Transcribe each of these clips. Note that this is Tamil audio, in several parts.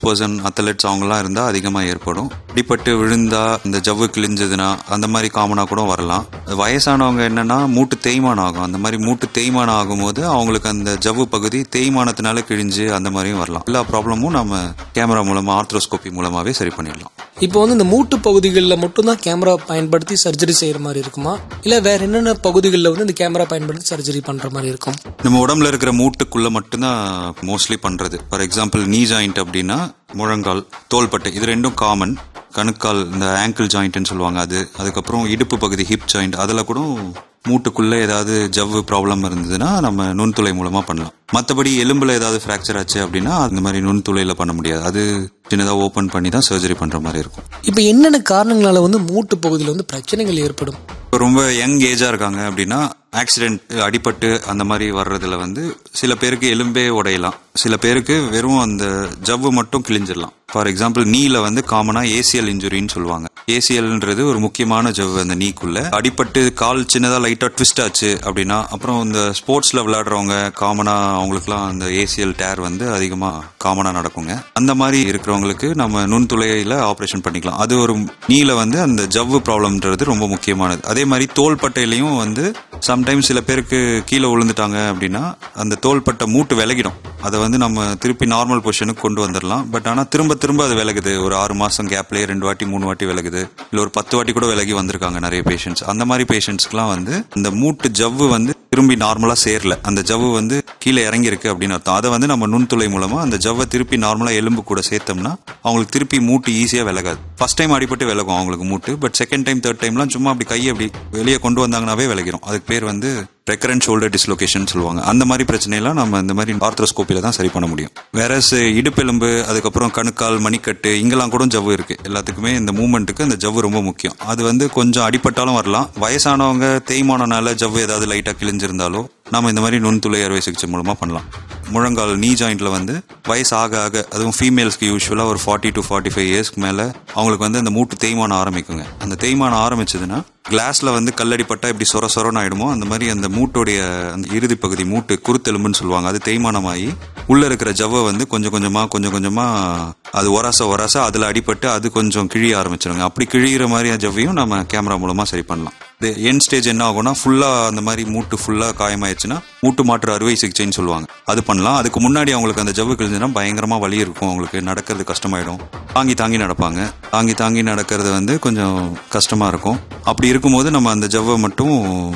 பர்சன் அத்லெட்ஸ் அவங்கலாம் இருந்தால் அதிகமாக ஏற்படும் அடிபட்டு விழுந்தா இந்த ஜவ்வு கிழிஞ்சதுன்னா அந்த மாதிரி காமனாக கூட வரலாம் வயசானவங்க என்னன்னா மூட்டு தேய்மானம் ஆகும் அந்த மாதிரி மூட்டு தேய்மானம் ஆகும்போது அவங்களுக்கு அந்த ஜவ்வு பகுதி தேய்மானத்தினால கிழிஞ்சு அந்த மாதிரியும் வரலாம் எல்லா ப்ராப்ளமும் நம்ம கேமரா மூலமாக ஆர்த்ரோஸ்கோபி மூலமாகவே சரி பண்ணிடலாம் இப்போ வந்து இந்த மூட்டு பகுதிகளில் மட்டும்தான் கேமரா பயன்படுத்தி சர்ஜரி செய்யற மாதிரி இருக்குமா இல்ல வேற என்னென்ன பகுதிகளில் வந்து இந்த கேமரா பயன்படுத்தி சர்ஜரி பண்ற மாதிரி இருக்கும் நம்ம உடம்புல இருக்கிற மூட்டுக்குள்ள மட்டும்தான் மோஸ்ட்லி பண்றது ஃபார் எக்ஸாம்பிள் நீ ஜாயிண்ட் அப்படின்னா முழங்கால் தோள்பட்டை இது ரெண்டும் காமன் கணுக்கால் இந்த ஆங்கிள் ஜாயிண்ட்னு சொல்லுவாங்க அது அதுக்கப்புறம் இடுப்பு பகுதி ஹிப் ஜாயிண்ட் அதில் கூட மூட்டுக்குள்ள ஏதாவது ஜவ்வு ப்ராப்ளம் இருந்ததுன்னா நம்ம நுண்துளை மூலமா பண்ணலாம் மற்றபடி எலும்புல ஏதாவது ஃப்ராக்சர் ஆச்சு அப்படின்னா அந்த மாதிரி நுண்துளையில பண்ண முடியாது அது சின்னதாக ஓப்பன் பண்ணி தான் சர்ஜரி பண்ற மாதிரி இருக்கும் இப்போ என்னென்ன காரணங்களால வந்து மூட்டு பகுதியில் வந்து பிரச்சனைகள் ஏற்படும் இப்போ ரொம்ப யங் ஏஜா இருக்காங்க அப்படின்னா ஆக்சிடென்ட் அடிபட்டு அந்த மாதிரி வர்றதுல வந்து சில பேருக்கு எலும்பே உடையலாம் சில பேருக்கு வெறும் அந்த ஜவ்வு மட்டும் கிழிஞ்சிடலாம் ஃபார் எக்ஸாம்பிள் நீல வந்து காமனா ஏசிஎல் இன்ஜுரின்னு சொல்லுவாங்க ஏசிஎல்ன்றது ஒரு முக்கியமான ஜவ்வு அந்த நீக்குள்ள அடிபட்டு கால் சின்னதா லைட்டா ட்விஸ்ட் ஆச்சு அப்படின்னா அப்புறம் இந்த ஸ்போர்ட்ஸ்ல விளையாடுறவங்க காமனா அவங்களுக்குலாம் அந்த ஏசிஎல் டேர் வந்து அதிகமா காமனா நடக்குங்க அந்த மாதிரி இருக்கிறவங்களுக்கு நம்ம நுண்துளையில ஆபரேஷன் பண்ணிக்கலாம் அது ஒரு நீல வந்து அந்த ஜவ்வு ப்ராப்ளம்ன்றது ரொம்ப முக்கியமானது அதே மாதிரி தோள்பட்டையிலையும் வந்து சம்டைம்ஸ் சில பேருக்கு கீழே விழுந்துட்டாங்க அப்படின்னா அந்த தோள்பட்டை மூட்டு விலகிடும் அதை வந்து நம்ம திருப்பி நார்மல் பொசிஷனுக்கு கொண்டு வந்துடலாம் பட் ஆனால் திரும்ப திரும்ப அது விலகுது ஒரு ஆறு மாசம் கேப்லேயே ரெண்டு வாட்டி மூணு வாட்டி விலகுது இல்லை ஒரு பத்து வாட்டி கூட விலகி வந்திருக்காங்க நிறைய பேஷண்ட்ஸ் அந்த மாதிரி பேஷண்ட்ஸ்க்குலாம் வந்து இந்த மூட்டு ஜவ்வு வந்து திரும்பி நார்மலா சேரல அந்த ஜவ்வு வந்து கீழே இறங்கி இருக்கு அப்படின்னு அர்த்தம் அதை வந்து நம்ம நுண்துளை மூலமா அந்த ஜவ்வை திருப்பி நார்மலா எலும்பு கூட சேர்த்தோம்னா அவங்களுக்கு திருப்பி மூட்டு ஈஸியா விலகாது ஃபர்ஸ்ட் டைம் அடிபட்டு விலகும் அவங்களுக்கு மூட்டு பட் செகண்ட் டைம் தேர்ட் டைம்லாம் சும்மா அப்படி கையை அப்படி வெளியே கொண்டு வந்தாங்கன்னாவே விலகிரும் அதுக்கு பேர் வந்து ரெக்கரண்ட் ஷோல்டர் டிஸ்லொகேஷன் சொல்லுவாங்க அந்த மாதிரி பிரச்சனையெல்லாம் நம்ம இந்த மாதிரி ஆர்த்ரோஸ்கோப்பில தான் சரி பண்ண முடியும் வேற இடுப்பெலும்பு அதுக்கப்புறம் கணுக்கால் மணிக்கட்டு இங்கெல்லாம் கூட ஜவ்வு இருக்கு எல்லாத்துக்குமே இந்த மூமெண்ட்டுக்கு அந்த ஜவ்வு ரொம்ப முக்கியம் அது வந்து கொஞ்சம் அடிபட்டாலும் வரலாம் வயசானவங்க தேய்மானனால ஜவ்வு ஏதாவது லைட்டா கிழிஞ்சிருந்தாலோ நம்ம இந்த மாதிரி நுண்துளை அறுவை சிகிச்சை மூலமா பண்ணலாம் முழங்கால் நீ ஜாயிண்ட்ல வந்து வயசு ஆக ஆக அதுவும் ஃபீமேல்ஸ்க்கு யூஸ்வலா ஒரு ஃபார்ட்டி டு ஃபார்ட்டி ஃபைவ் இயர்ஸ்க்கு மேல அவங்களுக்கு வந்து அந்த மூட்டு தேய்மானம் ஆரம்பிக்குங்க அந்த தேய்மானம் ஆரம்பிச்சதுன்னா கிளாஸ்ல வந்து கல்லடி பட்டா இப்படி சொர சொரன்னு ஆயிடுமோ அந்த மாதிரி அந்த மூட்டுடைய அந்த இறுதி பகுதி மூட்டு குருத்தெலும்புன்னு சொல்லுவாங்க அது தேய்மானமாகி உள்ள இருக்கிற ஜவ்வை வந்து கொஞ்சம் கொஞ்சமா கொஞ்சம் கொஞ்சமா அது ஒராச ஒராச அதுல அடிபட்டு அது கொஞ்சம் கிழிய ஆரம்பிச்சிருங்க அப்படி கிழியிற மாதிரி ஜவ்வையும் நம்ம கேமரா மூலமா சரி பண்ணலாம் இது என் ஸ்டேஜ் என்ன ஆகும்னா ஃபுல்லா அந்த மாதிரி மூட்டு ஃபுல்லா காயமாயிருச்சுன்னா மூட்டு மாற்று அறுவை சிகிச்சைன்னு சொல்லுவாங்க அது பண்ணலாம் அதுக்கு முன்னாடி அவங்களுக்கு அந்த ஜவ்வு கிழிஞ்சுன்னா பயங்கரமா வலி இருக்கும் அவங்களுக்கு நடக்கிறது கஷ்டமாயிடும் தாங்கி தாங்கி நடப்பாங்க தாங்கி தாங்கி நடக்கிறது வந்து கொஞ்சம் கஷ்டமா இருக்கும் அப்படி இருக்கும்போது நம்ம அந்த ஜவ்வை மட்டும்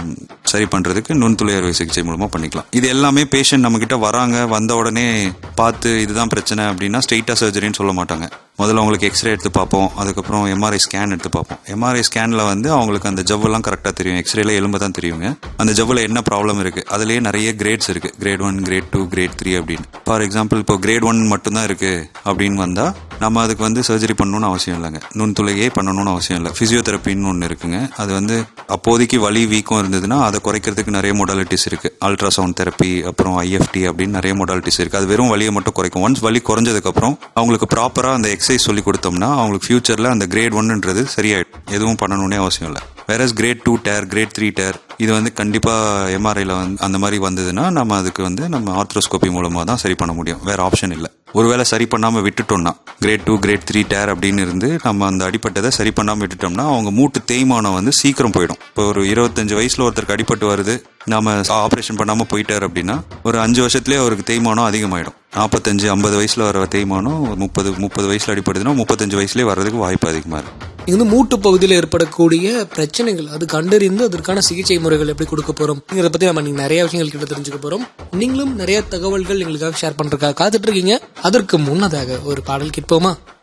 சரி பண்றதுக்கு நுண்துளை அறுவை சிகிச்சை மூலமா பண்ணிக்கலாம் இது எல்லாமே பேஷண்ட் நம்ம கிட்ட வராங்க வந்த உடனே பார்த்து இதுதான் பிரச்சனை அப்படின்னா ஸ்ட்ரெயிட்டா சர்ஜரின்னு சொல்ல மாட்டாங்க முதல்ல அவங்களுக்கு எக்ஸ்ரே எடுத்து பார்ப்போம் அதுக்கப்புறம் எம்ஆர்ஐ ஸ்கேன் எடுத்து பார்ப்போம் எம்ஆர்ஐ ஸ்கேன்ல வந்து அவங்களுக்கு அந்த ஜவ்வெல்லாம் கரெக்டாக தெரியும் எக்ஸ்ரேல எலும்பு தான் தெரியுங்க அந்த ஜவ்வில் என்ன ப்ராப்ளம் இருக்கு அதுலயே நிறைய கிரேட்ஸ் இருக்கு grade one grade two grade three அப்படின்னு ஃபார் எக்ஸாம்பிள் இப்போ கிரேட் ஒன் மட்டும்தான் இருக்கு அப்படின்னு வந்தா நம்ம அதுக்கு வந்து சர்ஜரி பண்ணணும்னு அவசியம் இல்லைங்க நுண்துளையே பண்ணணும்னு அவசியம் இல்லை பிசியோதெரப்பின்னு ஒன்று இருக்குங்க அது வந்து அப்போதைக்கு வலி வீக்கம் இருந்ததுன்னா அதை குறைக்கிறதுக்கு நிறைய மொடாலிட்டிஸ் இருக்கு அல்ட்ராசவுண்ட் தெரப்பி அப்புறம் ஐஎஃப்டி அப்படின்னு நிறைய மொடாலிட்டிஸ் இருக்கு அது வெறும் வலியை மட்டும் குறைக்கும் ஒன்ஸ் வலி குறைஞ்சதுக்கு அப்புறம் அவங்களுக்கு ப்ராப்பரா அந்த எக்ஸசைஸ் சொல்லி கொடுத்தோம்னா அவங்களுக்கு ஃபியூச்சர்ல அந்த கிரேட் ஒன்னுன்றது சரியாயிடும் எதுவும் பண்ணணும்னே அவசியம் இல்லை வேற grade two there grade three there இது வந்து கண்டிப்பா எம்ஆர்ஐல வந்து அந்த மாதிரி வந்ததுன்னா நம்ம அதுக்கு வந்து நம்ம ஆர்த்ரோஸ்கோபி மூலமா தான் சரி பண்ண முடியும் வேற ஆப்ஷன் இல்லை ஒருவேளை சரி பண்ணாம விட்டுட்டோம்னா grade two grade three there அப்படின்னு இருந்து நம்ம அந்த அடிப்பட்டதை சரி பண்ணாம விட்டுட்டோம்னா அவங்க மூட்டு தேய்மானம் வந்து சீக்கிரம் போயிடும் இப்போ ஒரு இருபத்தஞ்சு வயசுல ஒருத்தருக்கு அடிபட்டு வருது நாம ஆபரேஷன் பண்ணாம போயிட்டாரு அப்படின்னா ஒரு அஞ்சு வருஷத்துலயே அவருக்கு தேய்மானம் அதிகமாயிடும் நாற்பத்தஞ்சு ஐம்பது வயசுல வர தேய்மானம் முப்பது முப்பது வயசுல அடிப்படுதுன்னா முப்பத்தஞ்சு வயசுலயே வர்றதுக்கு வாய்ப்பு அதிகமா இருக்கு இது வந்து மூட்டு பகுதியில் ஏற்படக்கூடிய பிரச்சனைகள் அது கண்டறிந்து அதற்கான சிகிச்சை முறைகள் எப்படி கொடுக்க போறோம் இதை பத்தி நம்ம நீங்க நிறைய விஷயங்கள் கிட்ட தெரிஞ்சுக்க போறோம் நீங்களும் நிறைய தகவல்கள் எங்களுக்காக ஷேர் பண்றதுக்காக காத்துட்டு இருக்கீங்க அதற்கு முன்னதாக ஒரு பாடல் கேட்போமா